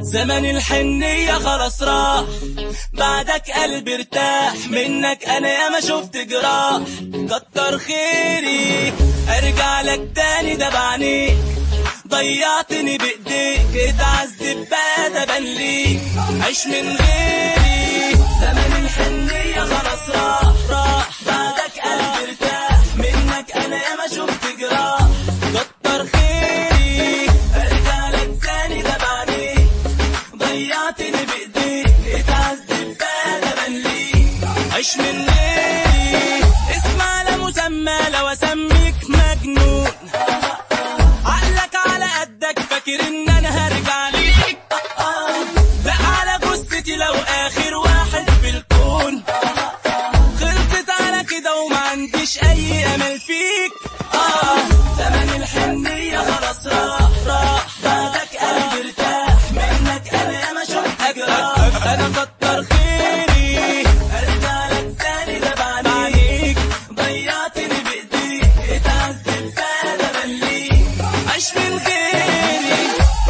زمن الحنية خلاص راح بعدك قلبي ارتاح منك انا يا ما شفت جراح كتر خيري ارجع لك تاني ده بعينيك ضيعتني بايديك اتعذب بقى ده بان ليك عيش من غيري زمن الحنية خلاص راح راح بعدك قلبي ارتاح منك انا يا ما شفت جراح كتر خيري ارجع لك تاني ده بعينيك ضيعتني بايديك اتعذب بقى ده بان ليك عيش من غيري اسمع لا مسمى لو اسميك مجنون عقلك على قدك فاكر ان انا هرجع ليك لا على جثتي لو اخر واحد في الكون خلصت على كده وما عنديش اي امل فيك اه زمن الحنية خلاص راح راح بعدك قلبي ارتاح منك انا يا ما شفت جراح انا كتر خيري ارجع لك تاني ده بعديك ضيعتني بايديك اتعذب فانا بليك عيش من غيري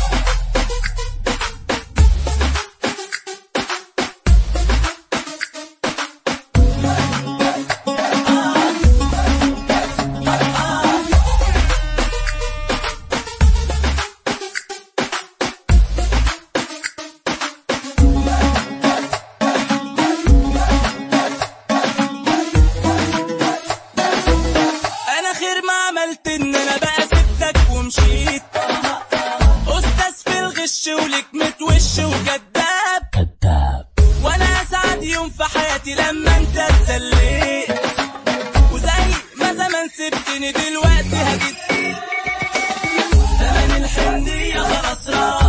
انا خير ما عملت ان انا بقى سبتك ومشيت استاذ في الغش ولك متوش وكذاب كذاب وانا اسعد يوم في حياتي لما انت اتسليت وزي ما زمان سبتني دلوقتي هجيت زمن الحنية خلاص راح